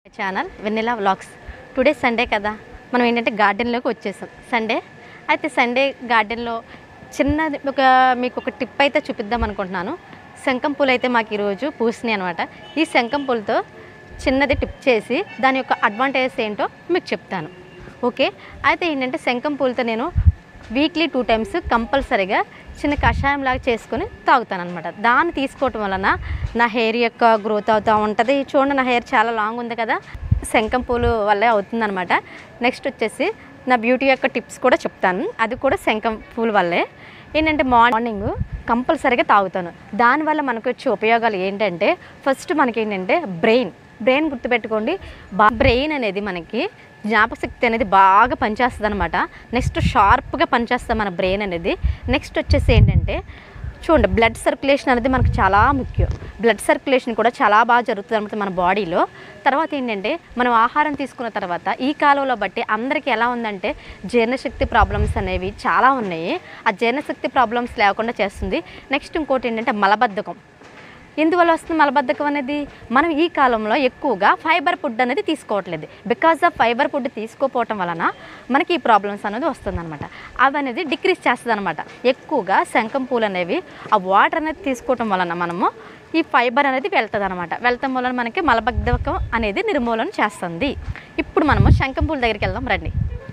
channel Vennela vlogs today Sunday కదా మనం ఏంటంటే గార్డెన్లోకి వచ్చేసాం సండే అయితే సండే గార్డెన్లో చిన్నది ఒక మీకు ఒక టిప్ అయితే చూపిద్దాం అనుకుంటున్నాను శంఖం పూలు అయితే మాకు ఈరోజు పూసినాయి అనమాట ఈ శంఖం పూలతో చిన్నది టిప్ చేసి దాని యొక్క అడ్వాంటేజెస్ ఏంటో మీకు చెప్తాను ఓకే అయితే ఏంటంటే శంఖం పూలతో నేను వీక్లీ టూ టైమ్స్ కంపల్సరీగా చిన్న కషాయం లాగా చేసుకొని తాగుతాను అనమాట దాన్ని తీసుకోవటం వలన నా హెయిర్ యొక్క గ్రోత్ అవుతూ ఉంటుంది చూడండి నా హెయిర్ చాలా లాంగ్ ఉంది కదా శంఖం పూలు వల్లే అవుతుందన్నమాట నెక్స్ట్ వచ్చేసి నా బ్యూటీ యొక్క టిప్స్ కూడా చెప్తాను అది కూడా శంఖం పూల వల్లే ఏంటంటే మార్నింగ్ కంపల్సరీగా తాగుతాను దానివల్ల మనకు వచ్చే ఉపయోగాలు ఏంటంటే ఫస్ట్ మనకి ఏంటంటే బ్రెయిన్ బ్రెయిన్ గుర్తుపెట్టుకోండి బా బ్రెయిన్ అనేది మనకి జ్ఞాపకశక్తి అనేది బాగా పనిచేస్తుంది అనమాట నెక్స్ట్ షార్ప్గా పనిచేస్తుంది మన బ్రెయిన్ అనేది నెక్స్ట్ వచ్చేసి ఏంటంటే చూడండి బ్లడ్ సర్క్యులేషన్ అనేది మనకు చాలా ముఖ్యం బ్లడ్ సర్క్యులేషన్ కూడా చాలా బాగా జరుగుతుంది అనమాట మన బాడీలో తర్వాత ఏంటంటే మనం ఆహారం తీసుకున్న తర్వాత ఈ కాలంలో బట్టి అందరికీ ఎలా ఉందంటే జీర్ణశక్తి ప్రాబ్లమ్స్ అనేవి చాలా ఉన్నాయి ఆ జీర్ణశక్తి ప్రాబ్లమ్స్ లేకుండా చేస్తుంది నెక్స్ట్ ఇంకోటి ఏంటంటే మలబద్ధకం ఎందువల్ల వస్తుంది మలబద్ధకం అనేది మనం ఈ కాలంలో ఎక్కువగా ఫైబర్ ఫుడ్ అనేది తీసుకోవట్లేదు బికాజ్ ఆఫ్ ఫైబర్ ఫుడ్ తీసుకోపోవటం వలన మనకి ఈ ప్రాబ్లమ్స్ అనేది వస్తుందన్నమాట అవి అనేది డిక్రీజ్ చేస్తుంది అనమాట ఎక్కువగా శంఖం పూలు అనేవి ఆ వాటర్ అనేది తీసుకోవటం వలన మనము ఈ ఫైబర్ అనేది వెళ్తుంది అనమాట వెళ్తాం వలన మనకి మలబద్ధకం అనేది నిర్మూలన చేస్తుంది ఇప్పుడు మనము శంఖం పూల దగ్గరికి వెళ్దాం రండి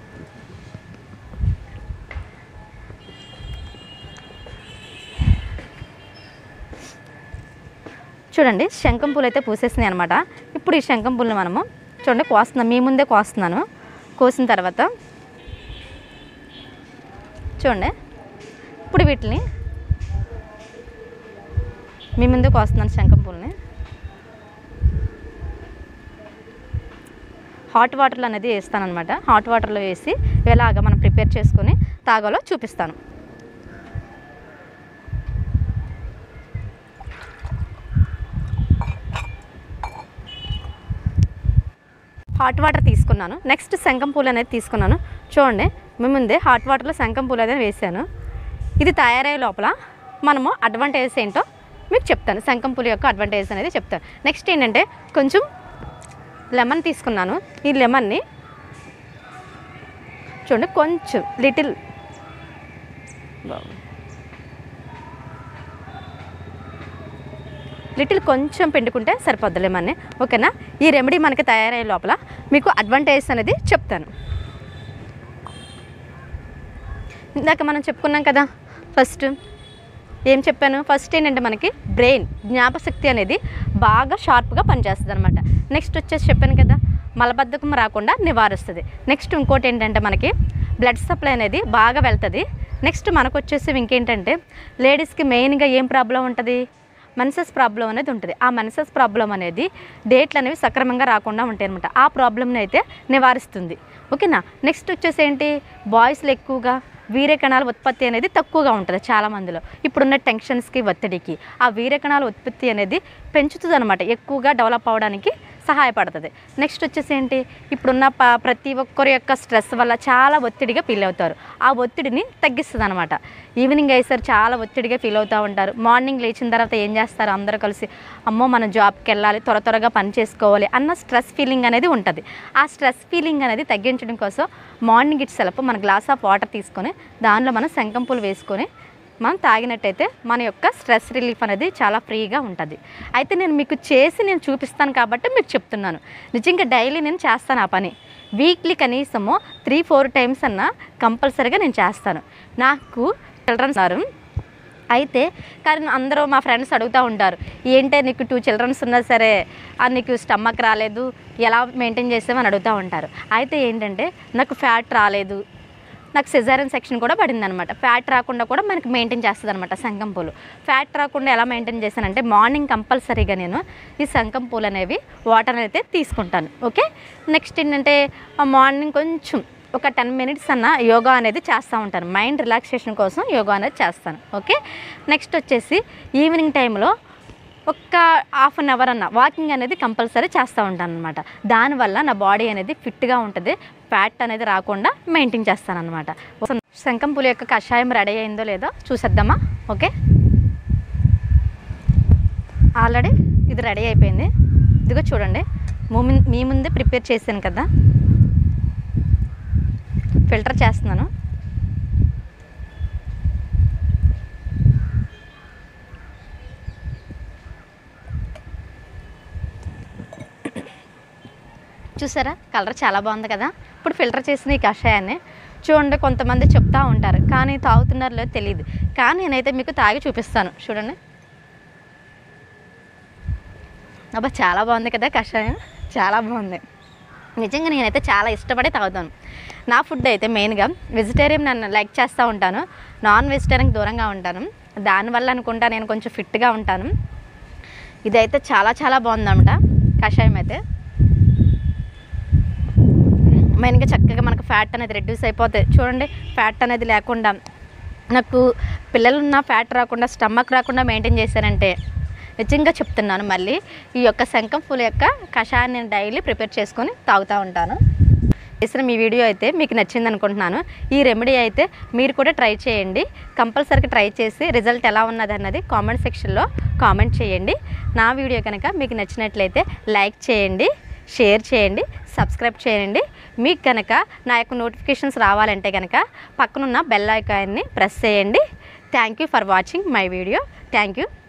చూడండి శంఖం పూలు అయితే పూసేసినాయి అనమాట ఇప్పుడు ఈ శంఖం పూలను మనము చూడండి కోస్తున్నాం మీ ముందే కోస్తున్నాను కోసిన తర్వాత చూడండి ఇప్పుడు వీటిని మీ ముందే కోస్తున్నాను శంఖం పూలని హాట్ వాటర్లో అనేది వేస్తాను అనమాట హాట్ వాటర్లో వేసి ఎలాగ మనం ప్రిపేర్ చేసుకొని తాగాలో చూపిస్తాను హాట్ వాటర్ తీసుకున్నాను నెక్స్ట్ శంఖం పూలు అనేది తీసుకున్నాను చూడండి మీ ముందే హాట్ వాటర్లో శంఖం పూలు అనేది వేసాను ఇది తయారయ్యే లోపల మనము అడ్వాంటేజెస్ ఏంటో మీకు చెప్తాను శంఖం పూల యొక్క అడ్వాంటేజెస్ అనేది చెప్తాను నెక్స్ట్ ఏంటంటే కొంచెం లెమన్ తీసుకున్నాను ఈ లెమన్ని చూడండి కొంచెం లిటిల్ లిటిల్ కొంచెం పిండుకుంటే సరిపోద్ది లెమన్ని ఓకేనా ఈ రెమెడీ మనకి తయారయ్యే లోపల మీకు అడ్వాంటేజెస్ అనేది చెప్తాను ఇందాక మనం చెప్పుకున్నాం కదా ఫస్ట్ ఏం చెప్పాను ఫస్ట్ ఏంటంటే మనకి బ్రెయిన్ జ్ఞాపశక్తి అనేది బాగా షార్ప్గా పనిచేస్తుంది అనమాట నెక్స్ట్ వచ్చేసి చెప్పాను కదా మలబద్ధకం రాకుండా నివారిస్తుంది నెక్స్ట్ ఇంకోటి ఏంటంటే మనకి బ్లడ్ సప్లై అనేది బాగా వెళ్తుంది నెక్స్ట్ మనకు వచ్చేసి ఇంకేంటంటే లేడీస్కి మెయిన్గా ఏం ప్రాబ్లం ఉంటుంది మెన్సెస్ ప్రాబ్లం అనేది ఉంటుంది ఆ మెన్సెస్ ప్రాబ్లం అనేది డేట్లు అనేవి సక్రమంగా రాకుండా ఉంటాయి అనమాట ఆ ప్రాబ్లమ్ని అయితే నివారిస్తుంది ఓకేనా నెక్స్ట్ వచ్చేసి ఏంటి బాయ్స్లో ఎక్కువగా వీర్య కణాల ఉత్పత్తి అనేది తక్కువగా ఉంటుంది చాలా మందిలో ఇప్పుడున్న టెన్షన్స్కి ఒత్తిడికి ఆ వీర్య కణాల ఉత్పత్తి అనేది పెంచుతుంది అనమాట ఎక్కువగా డెవలప్ అవ్వడానికి సహాయపడుతుంది నెక్స్ట్ వచ్చేసి ఏంటి ఇప్పుడున్న ప ప్రతి ఒక్కరి యొక్క స్ట్రెస్ వల్ల చాలా ఒత్తిడిగా ఫీల్ అవుతారు ఆ ఒత్తిడిని తగ్గిస్తుంది అనమాట ఈవినింగ్ అయ్యేసరి చాలా ఒత్తిడిగా ఫీల్ అవుతూ ఉంటారు మార్నింగ్ లేచిన తర్వాత ఏం చేస్తారు అందరూ కలిసి అమ్మో మనం జాబ్కి వెళ్ళాలి త్వర త్వరగా పని చేసుకోవాలి అన్న స్ట్రెస్ ఫీలింగ్ అనేది ఉంటుంది ఆ స్ట్రెస్ ఫీలింగ్ అనేది తగ్గించడం కోసం మార్నింగ్ ఇట్ సెలపు మన గ్లాస్ ఆఫ్ వాటర్ తీసుకొని దానిలో మనం శంఖం పూలు వేసుకొని మనం తాగినట్టయితే మన యొక్క స్ట్రెస్ రిలీఫ్ అనేది చాలా ఫ్రీగా ఉంటుంది అయితే నేను మీకు చేసి నేను చూపిస్తాను కాబట్టి మీకు చెప్తున్నాను నిజంగా డైలీ నేను చేస్తాను ఆ పని వీక్లీ కనీసము త్రీ ఫోర్ టైమ్స్ అన్న కంపల్సరీగా నేను చేస్తాను నాకు చిల్డ్రన్స్ ఉన్నారు అయితే కానీ అందరూ మా ఫ్రెండ్స్ అడుగుతూ ఉంటారు ఏంటే నీకు టూ చిల్డ్రన్స్ ఉన్నా సరే ఆ నీకు స్టమక్ రాలేదు ఎలా మెయింటైన్ చేసామని అడుగుతూ ఉంటారు అయితే ఏంటంటే నాకు ఫ్యాట్ రాలేదు నాకు సిజారియన్ సెక్షన్ కూడా పడింది అనమాట ఫ్యాట్ రాకుండా కూడా మనకి మెయింటైన్ చేస్తుంది అనమాట శంఖం పూలు ఫ్యాట్ రాకుండా ఎలా మెయింటైన్ చేశానంటే మార్నింగ్ కంపల్సరీగా నేను ఈ శంఖం పూలు అనేవి వాటర్ అయితే తీసుకుంటాను ఓకే నెక్స్ట్ ఏంటంటే మార్నింగ్ కొంచెం ఒక టెన్ మినిట్స్ అన్న యోగా అనేది చేస్తూ ఉంటాను మైండ్ రిలాక్సేషన్ కోసం యోగా అనేది చేస్తాను ఓకే నెక్స్ట్ వచ్చేసి ఈవినింగ్ టైంలో ఒక్క హాఫ్ అన్ అవర్ అన్న వాకింగ్ అనేది కంపల్సరీ చేస్తూ ఉంటాను అనమాట దానివల్ల నా బాడీ అనేది ఫిట్గా ఉంటుంది ఫ్యాట్ అనేది రాకుండా మెయింటైన్ చేస్తాను అనమాట శంఖం పులి యొక్క కషాయం రెడీ అయిందో లేదో చూసేద్దామా ఓకే ఆల్రెడీ ఇది రెడీ అయిపోయింది ఇదిగో చూడండి మీ- మీ ముందే ప్రిపేర్ చేశాను కదా ఫిల్టర్ చేస్తున్నాను చూసారా కలర్ చాలా బాగుంది కదా ఇప్పుడు ఫిల్టర్ చేసిన ఈ కషాయాన్ని చూడండి కొంతమంది చెప్తా ఉంటారు కానీ తాగుతున్నారో లేదో తెలియదు కానీ నేనైతే మీకు తాగి చూపిస్తాను చూడండి అబ్బా చాలా బాగుంది కదా కషాయం చాలా బాగుంది నిజంగా నేనైతే చాలా ఇష్టపడి తాగుతాను నా ఫుడ్ అయితే మెయిన్గా వెజిటేరియన్ నన్ను లైక్ చేస్తూ ఉంటాను నాన్ వెజిటేరియన్కి దూరంగా ఉంటాను దానివల్ల అనుకుంటా నేను కొంచెం ఫిట్గా ఉంటాను ఇదైతే చాలా చాలా బాగుందన్నమాట కషాయం అయితే మెయిన్గా చక్కగా మనకు ఫ్యాట్ అనేది రెడ్యూస్ అయిపోతుంది చూడండి ఫ్యాట్ అనేది లేకుండా నాకు పిల్లలున్న ఫ్యాట్ రాకుండా స్టమక్ రాకుండా మెయింటైన్ చేశారంటే నిజంగా చెప్తున్నాను మళ్ళీ ఈ యొక్క శంఖం పూల యొక్క కషాయాన్ని నేను డైలీ ప్రిపేర్ చేసుకొని తాగుతూ ఉంటాను చేసిన మీ వీడియో అయితే మీకు నచ్చింది అనుకుంటున్నాను ఈ రెమెడీ అయితే మీరు కూడా ట్రై చేయండి కంపల్సరీగా ట్రై చేసి రిజల్ట్ ఎలా ఉన్నది అన్నది కామెంట్ సెక్షన్లో కామెంట్ చేయండి నా వీడియో కనుక మీకు నచ్చినట్లయితే లైక్ చేయండి షేర్ చేయండి సబ్స్క్రైబ్ చేయండి మీకు కనుక నా యొక్క నోటిఫికేషన్స్ రావాలంటే కనుక పక్కనున్న బెల్ ఐకాన్ని ప్రెస్ చేయండి thank you for watching my video thank you